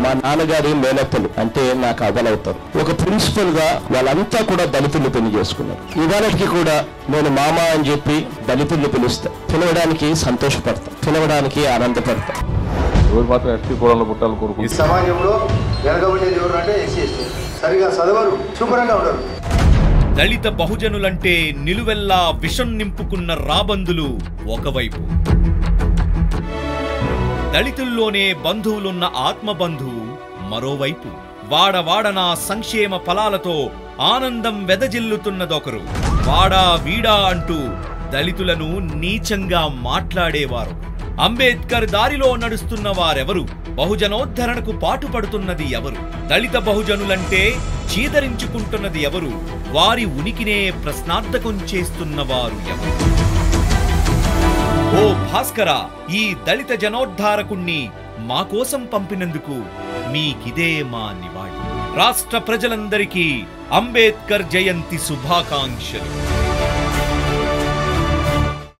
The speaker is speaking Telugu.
మా నాన్నగారి మేనత్తలు అంటే నాకు అవ్వలవుతారు ఒక ప్రిన్సిపల్ గా వాళ్ళంతా కూడా దళితులు పెళ్లి చేసుకున్నారు ఇవాళకి కూడా నేను మామ అని చెప్పి దళితుల్ని పిలుస్తా పిలవడానికి సంతోషపడతా పిలవడానికి ఆనందపడతా ఎవరు మాత్రం ఎస్టీ కులంలో పుట్టాలని కోరుకుంటున్నారు సమాజంలో వెనకబడేది ఎవరు అంటే ఎస్సీ ఎస్టీ సరిగా చదవరు శుభ్రంగా ఉండరు దళిత బహుజనులంటే నిలువెల్లా విషం నింపుకున్న రాబందులు ఒకవైపు దళితుల్లోనే బంధువులున్న ఆత్మబంధువు మరోవైపు వాడవాడన సంక్షేమ ఫలాలతో ఆనందం వెదజిల్లుతున్నదొకరు వాడా వీడా అంటూ దళితులను నీచంగా మాట్లాడేవారు అంబేద్కర్ దారిలో నడుస్తున్న వారెవరు బహుజనోద్ధరణకు పాటుపడుతున్నది ఎవరు దళిత బహుజనులంటే చీదరించుకుంటున్నది ఎవరు వారి ఉనికినే ప్రశ్నార్థకం చేస్తున్నవారు ఎవరు ఓ భాస్కర ఈ దళిత జనోద్ధారకుణ్ణి మా కోసం పంపినందుకు మీకిదే మా నివాళి రాష్ట్ర ప్రజలందరికీ అంబేద్కర్ జయంతి శుభాకాంక్షలు